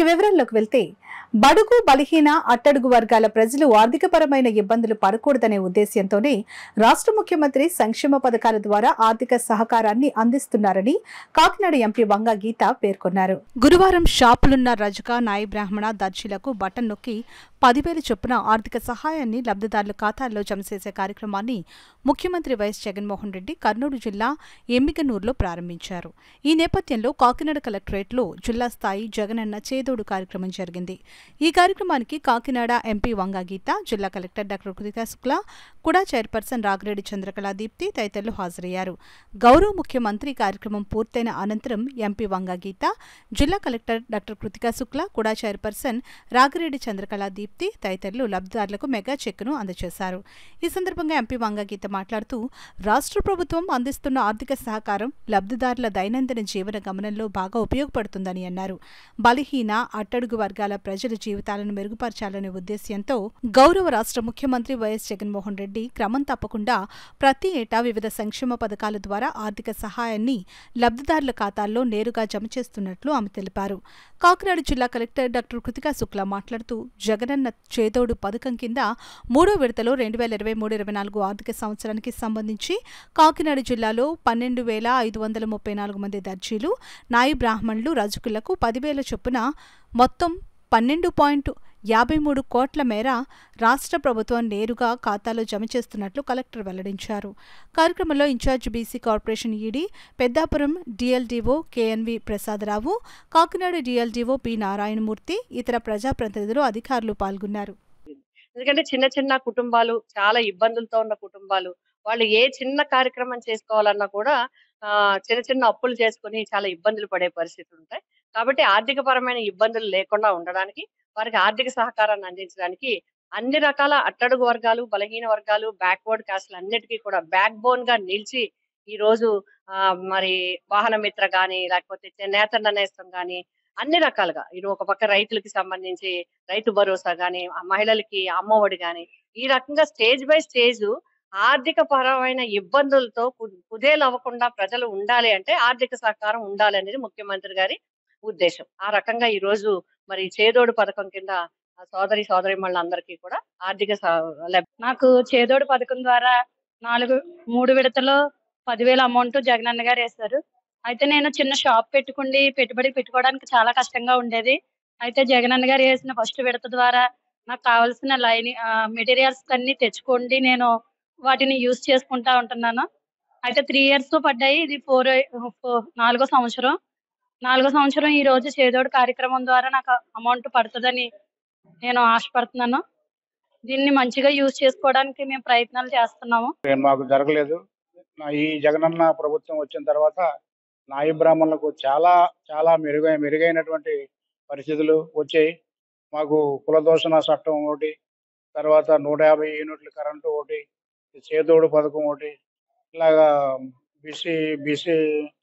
ఇక వివరాల్లోకి వెళ్తే బడుగు బలహీన అట్టడుగు వర్గాల ప్రజలు ఆర్థికపరమైన ఇబ్బందులు పడకూడదనే ఉద్దేశ్యంతోనే రాష్ట్ర ముఖ్యమంత్రి సంక్షేమ పథకాల ద్వారా ఆర్థిక సహకారాన్ని అందిస్తున్నారని కాకినాడ ఎంపీ వంగ గీత పేర్కొన్నారు గురువారం షాపులున్న రజక నాయ బ్రాహ్మణ దర్జీలకు బటన్ నొక్కి పదివేల చొప్పున ఆర్థిక సహాయాన్ని లబ్ధిదారుల ఖాతాల్లో జమ చేసే కార్యక్రమాన్ని ముఖ్యమంత్రి వైఎస్ జగన్మోహన్ రెడ్డి కర్నూలు జిల్లా ఎమ్మిగనూరులో ప్రారంభించారు ఈ నేపథ్యంలో కాకినాడ కలెక్టరేట్లో జిల్లా స్థాయి జగనన్న చేదోడు కార్యక్రమం జరిగింది ఈ కార్యక్రమానికి కాకినాడ ఎంపీ వంగా గీత జిల్లా కలెక్టర్ డాక్టర్ కృతికా శుక్లా కూడా చైర్పర్సన్ రాగిరెడ్డి చంద్రకళా దీప్తి తదితరులు హాజరయ్యారు గౌరవ ముఖ్యమంత్రి కార్యక్రమం పూర్తయిన అనంతరం ఎంపీ వంగా గీత జిల్లా కలెక్టర్ డాక్టర్ కృతికా శుక్లా కూడా చైర్పర్సన్ రాగిరెడ్డి చంద్రకళా దీప్తి తదితరులు లబ్ధిదారులకు మెగా చెక్కును అందజేశారు ఈ సందర్భంగా ఎంపీ వంగా గీత మాట్లాడుతూ రాష్ట్ర ప్రభుత్వం అందిస్తున్న ఆర్థిక సహకారం లబ్ధిదారుల దైనందిన జీవన గమనంలో బాగా ఉపయోగపడుతుందని అన్నారు బలహీన అట్టడుగు వర్గాల ప్రజల జీవితాలను మెరుగుపరచాలనే ఉద్దేశ్యంతో గౌరవ రాష్ట్ర ముఖ్యమంత్రి వైఎస్ జగన్మోహన్ రెడ్డి క్రమం తప్పకుండా ప్రతి ఏటా వివిధ సంక్షేమ పథకాల ద్వారా ఆర్థిక సహాయాన్ని లబ్ధిదారుల ఖాతాల్లో నేరుగా జమ చేస్తున్నట్లు ఆమె తెలిపారు కాకినాడ జిల్లా కలెక్టర్ డాక్టర్ కృతికా శుక్లా మాట్లాడుతూ జగనన్న చేదోడు పథకం కింద మూడో విడతలో రెండు వేల ఇరవై మూడు ఇరవై నాలుగు ఆర్థిక సంవత్సరానికి సంబంధించి కాకినాడ జిల్లాలో పన్నెండు వేల ఐదు వందల ముప్పై నాలుగు మంది దర్జీలు నాయి బ్రాహ్మణులు రజకులకు పదివేల చొప్పున మొత్తం పన్నెండు పాయింట్ యాభై మూడు కోట్ల మేర రాష్ట్ర ప్రభుత్వం నేరుగా ఖాతాలో జమ చేస్తున్నట్లు కలెక్టర్ వెల్లడించారు కార్యక్రమంలో incharge BC corporation ED Peddapuram DLDO KNV Prasadarao Kakinada DLDO P Narayanamurthy ఇతర ప్రజాప్రతినిధులు అధికారులు పాల్గొన్నారు ఎందుకంటే చిన్న చిన్న కుటుంబాలు చాలా ఇబ్బందులతో ఉన్న కుటుంబాలు వాళ్ళు ఏ చిన్న కార్యక్రమం చేసుకోవాలన్నా కూడా ఆ చిన్న చిన్న అప్పులు చేసుకుని చాలా ఇబ్బందులు పడే పరిస్థితులు ఉంటాయి కాబట్టి ఆర్థిక పరమైన ఇబ్బందులు లేకుండా ఉండడానికి వారికి ఆర్థిక సహకారాన్ని అందించడానికి అన్ని రకాల అట్టడుగు వర్గాలు బలహీన వర్గాలు బ్యాక్వర్డ్ కాస్ట్లు అన్నిటికీ కూడా బ్యాక్ బోన్ గా నిలిచి ఈ రోజు ఆ మరి వాహన మిత్ర గాని లేకపోతే నేతన్న నేస్తం గాని అన్ని రకాలుగా ఇది ఒక పక్క రైతులకి సంబంధించి రైతు భరోసా గాని ఆ మహిళలకి అమ్మఒడి గాని ఈ రకంగా స్టేజ్ బై స్టేజ్ ఆర్థిక పరమైన ఇబ్బందులతో కు- కుదేలవ్వకుండా ప్రజలు ఉండాలి అంటే ఆర్థిక సహకారం ఉండాలి అనేది ముఖ్యమంత్రి గారి ఉద్దేశం ఆ రకంగా ఈ రోజు మరి చేదోడు పథకం కింద ఆ సోదరి సోదరి అందరికీ కూడా ఆర్థిక సహ- లబ్- నాకు చేదోడు పథకం ద్వారా నాలుగు మూడు విడతలో పదివేల అమౌంట్ జగనన్న గారు వేశారు అయితే నేను చిన్న షాప్ పెట్టుకుండి పెట్టుబడి పెట్టుకోవడానికి చాలా కష్టంగా ఉండేది అయితే జగనన్న గారు వేసిన ఫస్ట్ విడత ద్వారా నాకు కావాల్సిన లైన్ మెటీరియల్స్ అన్ని తెచ్చుకోండి నేను వాటిని యూజ్ చేసుకుంటా ఉంటున్నాను అయితే త్రీ ఇయర్స్ పడ్డాయి ఇది ఫోర్ నాలుగో సంవత్సరం నాలుగో సంవత్సరం ఈ రోజు చేదోడు కార్యక్రమం ద్వారా నాకు అమౌంట్ పడుతుందని నేను ఆశపడుతున్నాను దీన్ని మంచిగా యూజ్ చేసుకోవడానికి మేము ప్రయత్నాలు చేస్తున్నాము నేను మాకు జరగలేదు నా ఈ జగనన్న ప్రభుత్వం వచ్చిన తర్వాత నాయి బ్రాహ్మణులకు చాలా చాలా మెరుగై మెరుగైనటువంటి పరిస్థితులు వచ్చాయి మాకు కులదోషణ చట్టం ఒకటి తర్వాత నూట యాభై యూనిట్ల కరెంటు ఒకటి చేదోడు పథకం ఒకటి ఇలాగా బీసీ బీసీ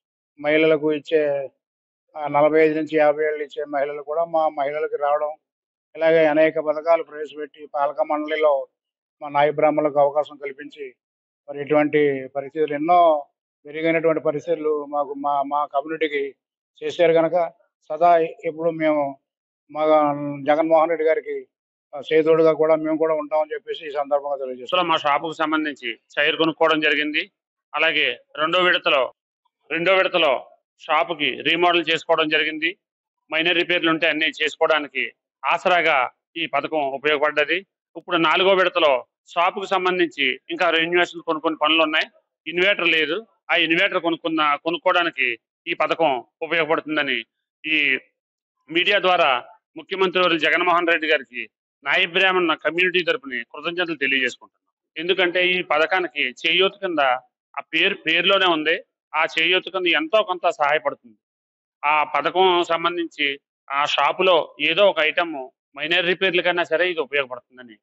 మహిళలకు ఇచ్చే ఆ, నలభై ఐదు నుంచి యాభై ఏళ్ళు ఇచ్చే మహిళలు కూడా మా మహిళలకు రావడం ఇలాగే అనేక పథకాలు ప్రవేశపెట్టి పాలక మండలిలో మా నాయ బ్రాహ్మణులకు అవకాశం కల్పించి మరి ఇటువంటి పరిస్థితులు ఎన్నో మెరుగైనటువంటి పరిస్థితులు మాకు మా మా కమ్యూనిటీకి చేశారు కనుక సదా ఇప్పుడు మేము మా జగన్మోహన్ రెడ్డి గారికి చేదోడుగా కూడా మేము కూడా ఉంటామని చెప్పేసి ఈ సందర్భంగా తెలియజేస్తాం విడతలో మా షాపుకు సంబంధించి చైర్ కొనుక్కోవడం జరిగింది అలాగే రెండో విడతలో రెండో విడతలో షాపుకి రీమోడల్ చేసుకోవడం జరిగింది మైనర్ రిపేర్లు ఉంటే అన్ని చేసుకోవడానికి ఆసరాగా ఈ పథకం ఉపయోగపడ్డది ఇప్పుడు నాలుగో విడతలో షాపుకు సంబంధించి ఇంకా రెన్యువేషన్ కొన్ని కొన్ని పనులు ఉన్నాయి ఇన్వర్టర్ లేదు ఆ ఇన్వర్టర్ కొనుక్కున్న కొనుక్కోవడానికి ఈ పథకం ఉపయోగపడుతుందని ఈ మీడియా ద్వారా ముఖ్యమంత్రి వర్యులు జగన్మోహన్ రెడ్డి గారికి నాయ బ్రాహ్మణ కమ్యూనిటీ తరపుని కృతజ్ఞతలు తెలియజేసుకుంటున్నాం ఎందుకంటే ఈ పథకానికి చేయూత కింద ఆ పేరు పేరులోనే ఉంది ఆ చేయూత కింద ఎంతో కొంత సహాయపడుతుంది ఆ పథకం సంబంధించి ఆ షాపులో ఏదో ఒక ఐటమ్ మైనర్ రిపేర్ల కన్నా సరే ఇది ఉపయోగపడుతుందని